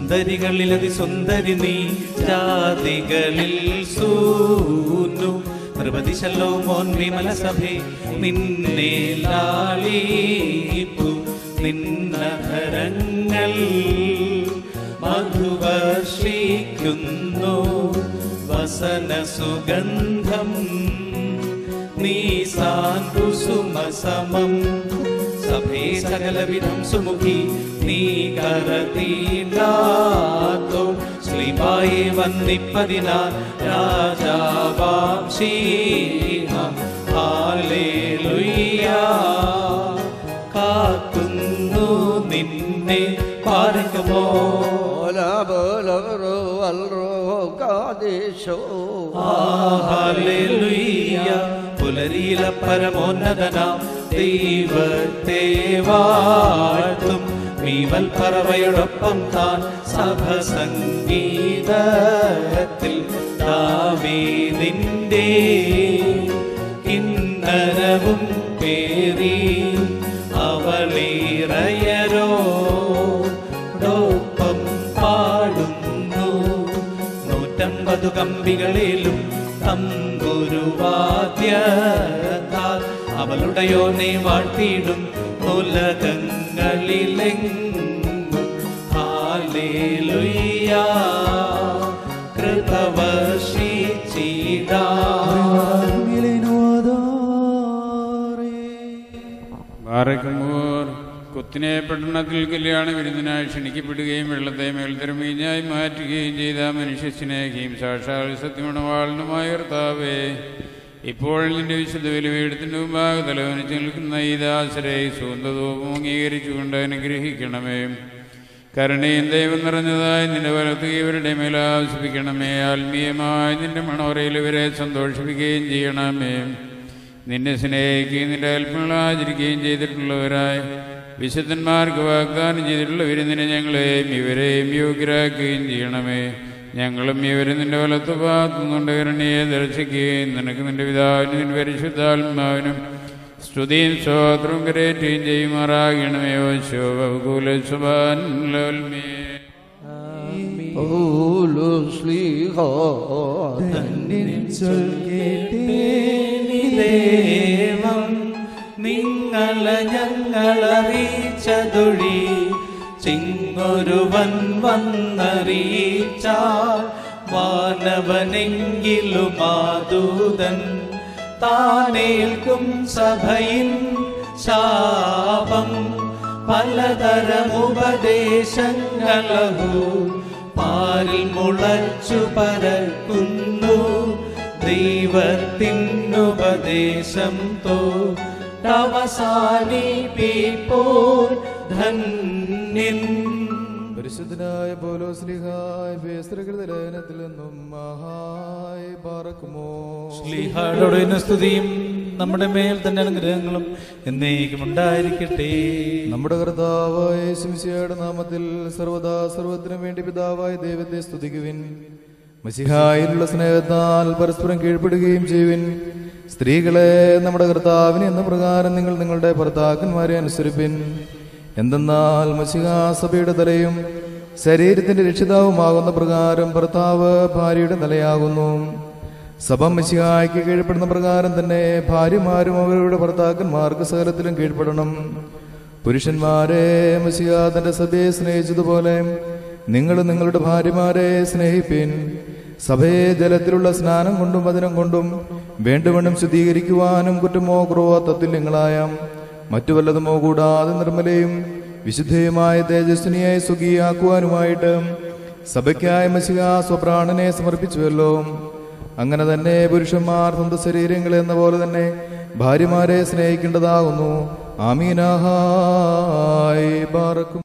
സുന്ദരികളിൽ അതിസുന്ദരി നീ ജാതികളിൽ സൂനു നിർവതിശല്ലോ മോൻ വിമല സഭേ നിന്നെ ലാളിപ്പു നിന്നഹരങ്ങൾ മധുവർഷിക്കുന്നു വസന സുഗന്ധം നീ സാന്തുസുമസമം സഭേ സകലവിധം സുമുഖി നീ കരതീണ്ടാത്തോ ശ്രീബായെ വന്നിപ്പതിനാൽ രാജാവാം ശീഹം ഹാലേലുയ്യ കാക്കുന്നു നിന്നെ പാർക്കുമോ ولا بلغ الروح قادشو ഹാലേലുയ്യ പുലരിയില പരമോന്നതനാം ദൈവത്തെ വാഴ്ത്തും മീവൽ പറവയോടൊപ്പം താൻ സഭ സംഗീതത്തിൽ ദാവീദിന്റെ കിന്നരവും പേറി അവളിറയരോടൊപ്പം പാടുന്നു നൂറ്റമ്പതു കമ്പികളിലും തമ്പുരുവാദ്യത്താൽ അവളുടെയോനെ വാഴ്ത്തിയിടും ഉലകങ്ങളിലെങ്ങും ഹാലേലുയ്യ കൃപവർഷിച്ചിടാ ബാറക്കുമോർ കുത്തിനെ പട്ടണത്തിൽ കല്യാണ വിരുന്നിനായി ക്ഷണിക്കപ്പെടുകയും വെള്ളത്തെ മേൽത്തരമീഞ്ഞായി മാറ്റുകയും ചെയ്ത മനുഷ്യ സ്നേഹിയും സാക്ഷാൽ സത്യമണവാളനുമായ കർത്താവേ ഇപ്പോൾ നിന്റെ വിശുദ്ധ വിലവീടത്തിൻ്റെ മുമ്പാകെ തലവനിച്ച് നിൽക്കുന്ന ഈ ദാസരെ സുഗന്ധതോപം അംഗീകരിച്ചുകൊണ്ട് അനുഗ്രഹിക്കണമേ കരുണയും ദൈവം നിറഞ്ഞതായി നിന്റെ വലത്ത് ഇവരുടെ മേൽ ആവശ്യപ്പിക്കണമേ ആത്മീയമായി നിന്റെ മണോറയിൽ ഇവരെ സന്തോഷിപ്പിക്കുകയും ചെയ്യണമേ നിന്നെ സ്നേഹിക്കുകയും നിന്റെ കൽപ്പനകൾ ആചരിക്കുകയും ചെയ്തിട്ടുള്ളവരായി വിശുദ്ധന്മാർക്ക് വാഗ്ദാനം ചെയ്തിട്ടുള്ള വിരുന്നിനെ ഞങ്ങളെയും ഇവരെയും യോഗ്യരാക്കുകയും ചെയ്യണമേ ഞങ്ങളും ഇവരും നിന്റെ വലത്ത് ഭാഗത്തുനിന്നുകൊണ്ട് കരുണയെ ദർശിക്കുകയും നിനക്ക് നിന്റെ പിതാവിനും നിന്റെ പരിശുദ്ധാത്മാവിനും സ്തുതിയും സ്വാത്രവും കരേറ്റുകയും ചെയ്യുമാറാകണമേ ശോഭകൂല സുബാൻമേ പൗലോസ് ശ്ലീഹ ദേവം നിങ്ങളെ ഞങ്ങളറിയിച്ചതൊഴി ചിങ്ങൊരുവൻ വന്നറിയിച്ച വാനവനെങ്കിലും മാതൂതൻ താനേൽക്കും സഭയിൻ ശാപം പലതരമുപദേശങ്ങളഹു പാരിൽ മുളച്ചു പരക്കുന്നു ദൈവത്തിനുപദേശം തോ അവസാനിപ്പിപ്പോൾ ധന്യൻ പരിശുദ്ധനായ പോലോസ്ലിഹായ് ബേസ്തൃകൃത ലേഖനത്തിൽ നിന്നും മഹായ് പാറക്കുമോ ശ്ലീഹാടോടെ സ്തുതിയും നമ്മുടെ മേൽ തന്നെ അനുഗ്രഹങ്ങളും എന്നേക്കും ഉണ്ടായിരിക്കട്ടെ നമ്മുടെ കർത്താവായ ശിംശയുടെ നാമത്തിൽ സർവദാ സർവത്തിനും വേണ്ടി പിതാവായ ദൈവത്തെ സ്തുതിക്കുവിൻ മസിഹായിലുള്ള സ്നേഹത്താൽ പരസ്പരം കീഴ്പ്പെടുകയും ചെയ്യുവിൻ സ്ത്രീകളെ നമ്മുടെ കർത്താവിന് എന്ന പ്രകാരം നിങ്ങൾ നിങ്ങളുടെ ഭർത്താക്കന്മാരെ അനുസരിപ്പിൻ എന്തെന്നാൽ മസിഹാ സഭയുടെ തലയും ശരീരത്തിന്റെ രക്ഷിതാവുമാകുന്ന പ്രകാരം ഭർത്താവ് ഭാര്യയുടെ തലയാകുന്നു സഭ മിശിഹായ്ക്ക് കീഴ്പ്പെടുന്ന പ്രകാരം തന്നെ ഭാര്യമാരും അവരുടെ ഭർത്താക്കന്മാർക്ക് സകലത്തിലും കീഴ്പ്പെടണം പുരുഷന്മാരെ മിശിഹ തന്റെ സഭയെ സ്നേഹിച്ചതുപോലെ നിങ്ങൾ നിങ്ങളുടെ ഭാര്യമാരെ സ്നേഹിപ്പിൻ സഭയെ ജലത്തിലുള്ള സ്നാനം കൊണ്ടും വചനം കൊണ്ടും വേണ്ടുവണ്ണം ശുദ്ധീകരിക്കുവാനും കുറ്റമോ ക്രോവോ തത്തുല്യങ്ങളായ മറ്റു വല്ലതുമോ കൂടാതെ നിർമ്മലയും വിശുദ്ധയുമായ തേജസ്വിനിയായി സുഖിയാക്കുവാനുമായിട്ട് സഭയ്ക്കായ മസിക സ്വപ്രാണനെ സമർപ്പിച്ചുവല്ലോ അങ്ങനെ തന്നെ പുരുഷന്മാർ സ്വന്തം ശരീരങ്ങൾ എന്ന പോലെ തന്നെ ഭാര്യമാരെ സ്നേഹിക്കേണ്ടതാകുന്നു ആമീനാഹായ് ബാറക്കും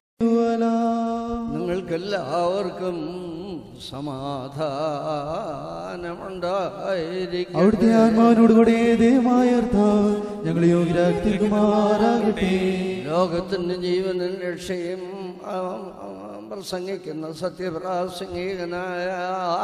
നിങ്ങൾക്കെല്ലാവർക്കും സമാധാനമുണ്ടായിരിക്കും അവിടുത്തെ ആത്മാവിനോടുകൂടെ ദൈവമായ അർത്ഥം ഞങ്ങൾ യോഗ്യരാക്കി തീർക്കുമാറാകട്ടെ ലോകത്തിന്റെ ജീവനും രക്ഷയും ആ, ആ, പ്രസംഗിക്കുന്ന സത്യപ്രാസംഗികനായ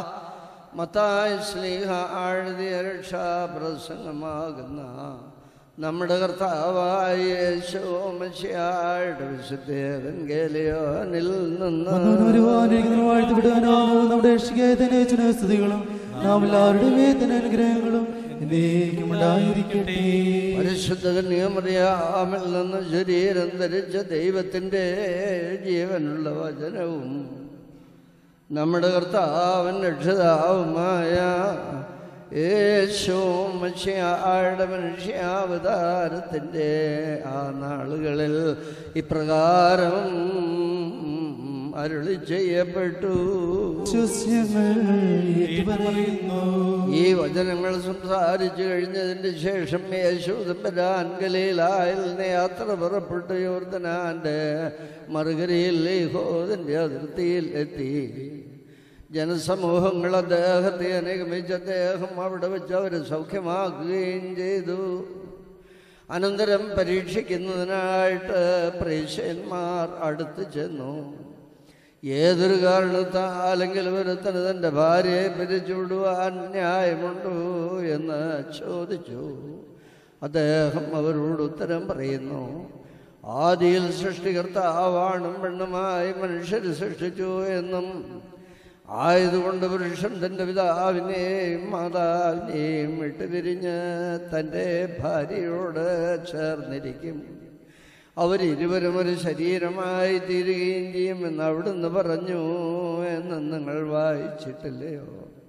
മത്തായ സ്നേഹ ആഴ്തിയ രക്ഷാപ്രസംഗമാകുന്ന നമ്മുടെ കർത്താവായ യേശു മശിയായുടെ വിശുദ്ധേവൻഗേലിയോനിൽ നിന്ന് വരുവാനിരിക്കുന്ന വാഴ്ത്തപ്പെടാനാവും നമ്മുടെ രക്ഷികേതന സ്തുതികളും നാം എല്ലാവരുടെ വേദന അനുഗ്രഹങ്ങളും എന്നേക്കും ഉണ്ടായിരിക്കട്ടെ പരിശുദ്ധ കന്യാമറിയാമിൽ നിന്ന് ശരീരം ധരിച്ച ദൈവത്തിൻ്റെ ജീവനുള്ള വചനവും നമ്മുടെ കർത്താവൻ രക്ഷിതാവുമായ യേശു മനുഷ്യായുടെ മനുഷ്യാവതാരത്തിൻ്റെ ആ നാളുകളിൽ ഇപ്രകാരം അരുളി ചെയ്യപ്പെട്ടു വിശ്വസ്യങ്ങൾ ഏറ്റുപറയുന്നു ഈ വചനങ്ങൾ സംസാരിച്ചു കഴിഞ്ഞതിന് ശേഷം യേശു തമ്പരാൻ ഗലീലായിൽ നിന്ന് യാത്ര പുറപ്പെട്ടു യോർദനാന്റെ മറുകരയിൽ ലേഹോദിന്റെ അതിർത്തിയിൽ എത്തി ജനസമൂഹങ്ങൾ അദ്ദേഹത്തെ അനുഗമിച്ച് അദ്ദേഹം അവിടെ വെച്ച് അവരെ സൗഖ്യമാക്കുകയും ചെയ്തു അനന്തരം പരീക്ഷിക്കുന്നതിനായിട്ട് പ്രേക്ഷകന്മാർ അടുത്ത് ചെന്നു ഏതൊരു കാരണത്താലെങ്കിലും ഒരുത്തന് തൻ്റെ ഭാര്യയെ പിരിച്ചുവിടുവാൻ ന്യായമുണ്ടോ എന്ന് ചോദിച്ചു അദ്ദേഹം അവരോട് ഉത്തരം പറയുന്നു ആദിയിൽ സൃഷ്ടികർത്താവാണും പെണ്ണുമായി മനുഷ്യർ സൃഷ്ടിച്ചു എന്നും ആയതുകൊണ്ട് പുരുഷൻ തൻ്റെ പിതാവിനെയും മാതാവിനെയും വിട്ടുപിരിഞ്ഞ് തൻ്റെ ഭാര്യയോട് ചേർന്നിരിക്കും അവരിരുവരും ഒരു ശരീരമായി തീരുകയും ചെയ്യുമെന്ന് അവിടുന്ന് പറഞ്ഞു എന്ന് നിങ്ങൾ വായിച്ചിട്ടില്ലയോ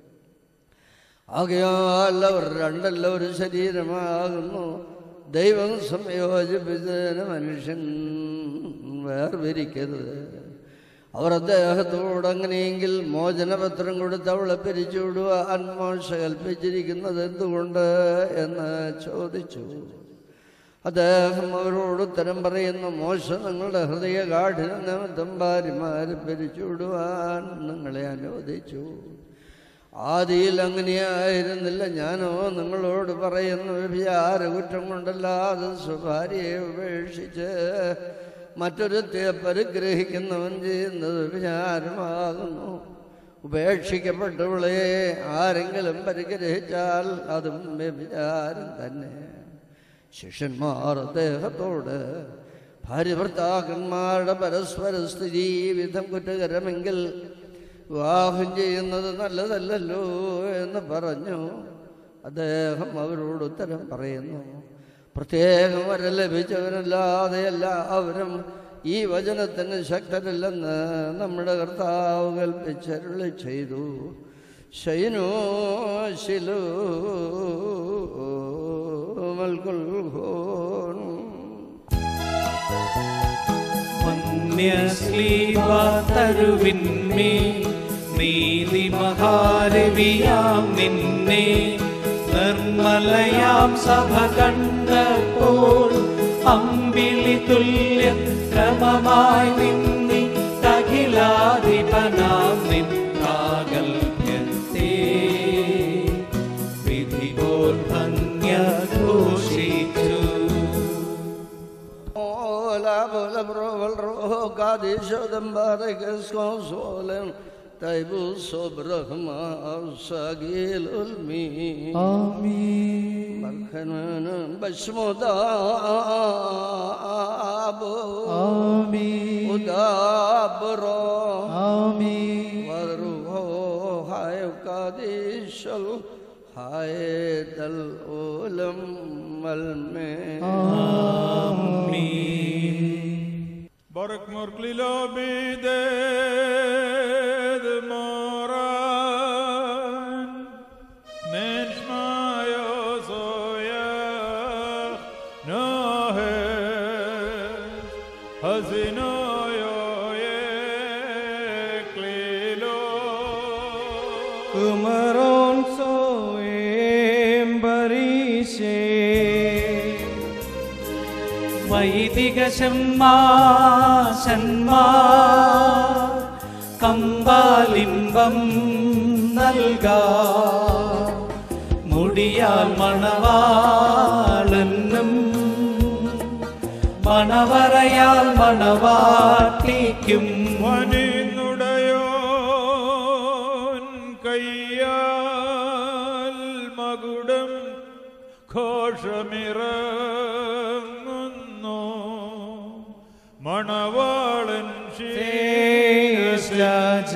ആകയാൽ അവർ രണ്ടല്ല ഒരു ശരീരമാകുന്നു ദൈവം സംയോജിപ്പിച്ചതിന് മനുഷ്യൻ വേർതിരിക്കരുത് അവർ അദ്ദേഹത്തോട് അങ്ങനെയെങ്കിൽ മോചനപത്രം കൊടുത്ത് അവളെ പിരിച്ചുവിടുവാൻ മോശ കൽപ്പിച്ചിരിക്കുന്നത് എന്തുകൊണ്ട് എന്ന് ചോദിച്ചു അദ്ദേഹം അവരോട് ഉത്തരം പറയുന്നു മോശ നിങ്ങളുടെ ഹൃദയ കാഠിന നിമിത്തം ഭാര്യമാരെ പിരിച്ചുവിടുവാൻ നിങ്ങളെ അനുവദിച്ചു ആദിയിൽ അങ്ങനെയായിരുന്നില്ല ഞാനോ നിങ്ങളോട് പറയുന്നു വ്യഭിചാര കുറ്റം കൊണ്ടല്ലാതെ സ്വഭാര്യയെ ഉപേക്ഷിച്ച് മറ്റൊരുത്തെ പരിഗ്രഹിക്കുന്നവൻ ചെയ്യുന്നത് വ്യഭിചാരമാകുന്നു ഉപേക്ഷിക്കപ്പെട്ടവളെ ആരെങ്കിലും പരിഗ്രഹിച്ചാൽ അതും വ്യഭിചാരം തന്നെ ശിഷ്യന്മാർ അദ്ദേഹത്തോട് ഭാര്യ ഭർത്താക്കന്മാരുടെ പരസ്പര സ്ഥിതി വിധം കുറ്റകരമെങ്കിൽ വിവാഹം ചെയ്യുന്നത് നല്ലതല്ലല്ലോ എന്ന് പറഞ്ഞു അദ്ദേഹം അവരോട് ഉത്തരം പറയുന്നു പ്രത്യേകം വരെ ലഭിച്ചവനല്ലാതെ എല്ലാവരും ഈ വചനത്തിന് ശക്തരല്ലെന്ന് നമ്മുടെ കർത്താവ് കൽപ്പിച്ചരുളി ചെയ്തു ശൈനോ ശിലോ മൽകുൽഹോൻ പുണ്യശ്ലീവ തരുവിന്മേ നീതി മഹാരവിയാം നിന്നെ നിർമ്മലയാം സഭ കണ്ടപ്പോൾ അമ്പിളി തുല്യം ക്രമമായി നിന്നി അഖിലാധിപനാം നിൻ പ്രാഗൽഭ്യത്തെ വിധി പോൽ ഭംഗ്യ ഘോഷിച്ചു Hola, hola, proba el rojo, cadillo de embarques consuelen, taibu sobrahma, sagil ulmi. ആമീൻ مرخنان بشمدابو ആമീൻ ودابرو ആമീൻ وروح هاي قادش هاي الأولم المين Barak morklilo bided moran Mensch mayo soyach nohes Hazino yo yeklilo കുമരോൻ സോയേം പരീശേ വൈദിക ശന്മാ കമ്പാലിംബം നൽകാ മുടിയാൽ മണവാളനും മണവറയാൽ മണവാട്ടിക്കും വനിന്നുടയോൻ കയ്യാൽ മകുടം ഘോഷമിറ മണവാളൻ ശ്രേഷ്ഠ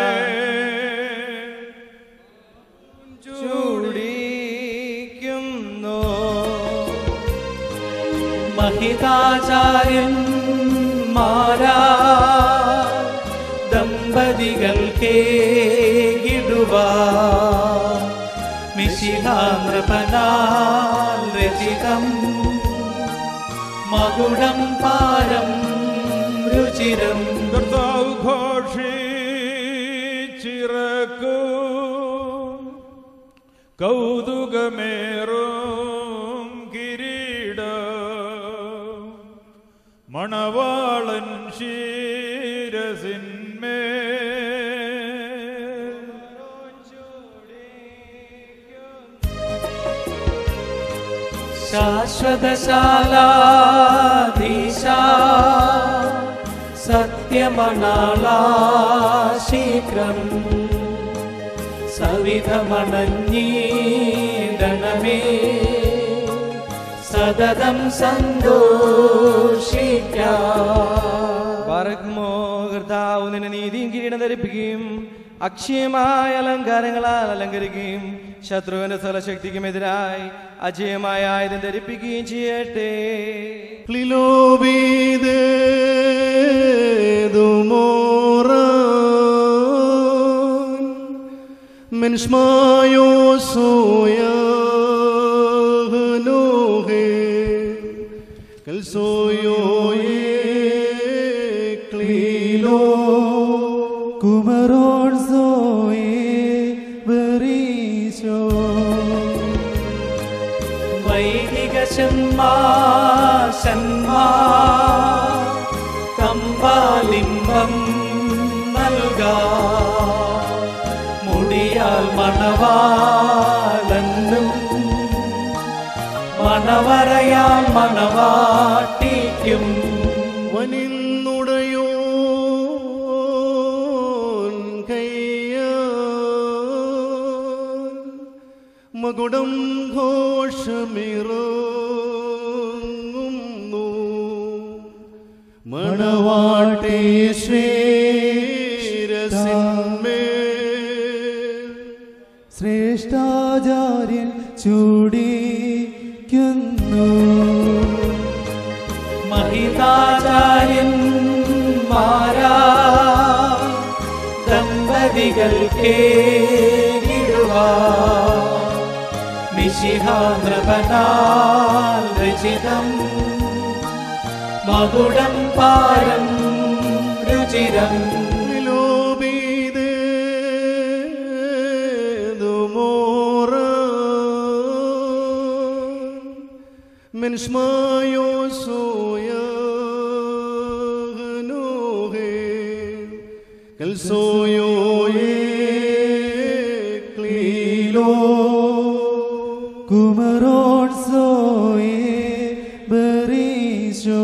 ചൂടിക്കുന്നു മഹിതാചാര്യന്മാരാ ദമ്പതികൾക്കേകിടുവാ മിശിഹാനൃപനാൽ രചിതം മകുടം പാരം രുചിരം കർത്താവ് ഘോഷിച്ചിറക്കൂ കൗതുകമേറും കിരീട മണവാളൻ ശീരസിന്മേ ശാശ്വതശാലാധീശ സത്യമണാളാ ശീഘ്രം സവിധമണഞ്ഞീടണമേ സതതം സന്തോഷിക്കാം പറക്കുമോ കർത്താവ് നിന്നെ നീതിയും കിരീടം ധരിപ്പിക്കുകയും അക്ഷയമായ അലങ്കാരങ്ങളാൽ അലങ്കരിക്കുകയും ശത്രുവിന്റെ സ്ഥലശക്തിക്കുമെതിരായി അജയമായ ആയുധം ധരിപ്പിക്കുകയും ചെയ്യട്ടെ Mensch mayo soya noge Kel soyo ye klilo കുമരോൺ സോയേ ബറീശോ വൈദിക ഷന്മാ കമ്പാലിംബം നൽകാ മുടിയാൽ മണവാളന്നും മണവറയാൽ മണവാട്ടിക്കും വനിന്നുടയോൻ കയ്യാൽ മകുടം ഘോഷമിറങ്ങുന്നു മണവാട്ടേ ശ്രീരസിന്മേൽ ശ്രേഷ്ഠാചാര്യൻ ചൂടിക്കുന്നു മഹിതാചാര്യന്മാരാ ദമ്പതികൾക്കേകിടുവാ മിശിഹാനൃപനാൽ രചിതം മകുടം പാരം രുചിരം Mensch mayo soya noge Kel soyo ye klilo കുമരോൺ സോയേ ബറീശോ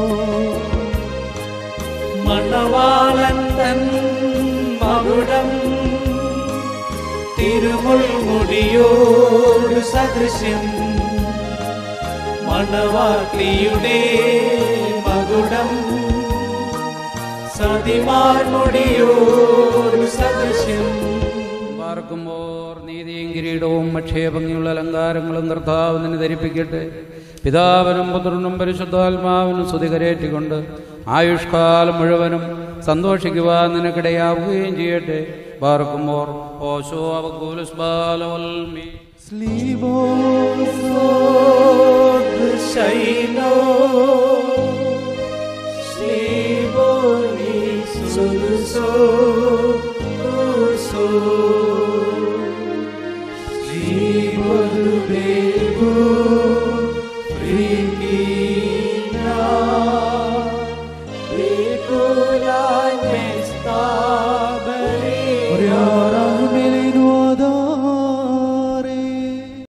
മണവാളൻ തൻ മകുടം തിരുമുൾമുടിയോട് സദൃശ്യം മണവാട്ടിയുടെ മകുടം സതിമാർമുടിയോട് സദൃശ്യം പാർക്കുമ്പോൾ നീതിയും കിരീടവും അക്ഷയഭംഗിയുള്ള അലങ്കാരങ്ങളും കർത്താവ് നിന്നെ ധരിപ്പിക്കട്ടെ പിതാവിനും പുത്രനും പരിശുദ്ധാത്മാവിനും സ്തുതികരേറ്റിക്കൊണ്ട് ആയുഷ്കാലം മുഴുവനും സന്തോഷിക്കുവാൻ നിനക്കിടയാവുകയും ചെയ്യട്ടെ പാർക്കുമ്പോൾ ഓശോ അവകൂലുസ്ബാലവൽമി ശൈലോ ശ്രീബോനി സുൽസോ